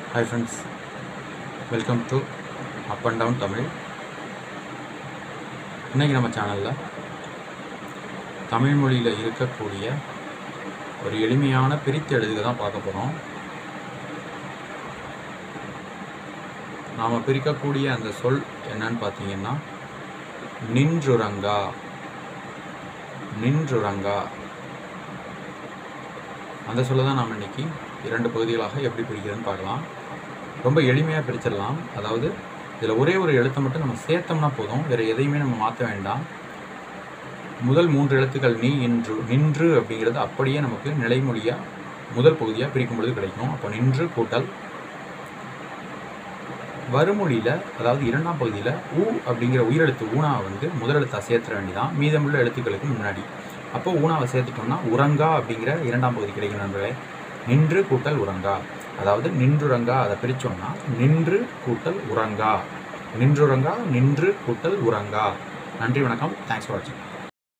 hi friends welcome to up and down Tamil இன்றைக்கி நம்ம சேனலில் தமிழ் மொழியில் இருக்கக்கூடிய ஒரு எளிமையான பிரித்து எழுதுக தான் பார்க்க போகிறோம் நாம் பிரிக்கக்கூடிய அந்த சொல் என்னன்னு பார்த்தீங்கன்னா நின்றுரங்கா நின்றுரங்கா அந்த சொல்ல தான் நாம் இன்னைக்கு இரண்டு பகுதிகளாக எப்படி பிரிக்கிறதுன்னு பார்க்கலாம் ரொம்ப எளிமையாக பிரிச்சிடலாம் அதாவது இதில் ஒரே ஒரு எழுத்தை மட்டும் நம்ம சேர்த்தோம்னா போதும் வேறு எதையுமே நம்ம மாற்ற வேண்டாம் முதல் மூன்று எழுத்துக்கள் நீ இன்று நின்று அப்படிங்கிறது அப்படியே நமக்கு நிலைமொழியாக முதல் பகுதியாக பிரிக்கும் பொழுது கிடைக்கும் அப்போ நின்று கூட்டல் வறுமொழியில் அதாவது இரண்டாம் பகுதியில் ஊ அப்படிங்கிற உயிரெழுத்து ஊனாவை வந்து முதல் எழுத்தா சேர்த்துற வேண்டிதான் மீதமுள்ள எழுத்துக்களுக்கு முன்னாடி அப்போ ஊனாவை சேர்த்துட்டோம்னா உறங்கா அப்படிங்கிற இரண்டாம் பகுதி கிடைக்கும் நண்பர்களே நின்று கூட்டல் உறங்கா அதாவது நின்றுறங்கா அதை பிரித்தோம்னா நின்று கூட்டல் உறங்கா நின்றுறங்கா நின்று கூட்டல் உறங்கா நன்றி வணக்கம் தேங்க்ஸ் ஃபார் வாட்சிங்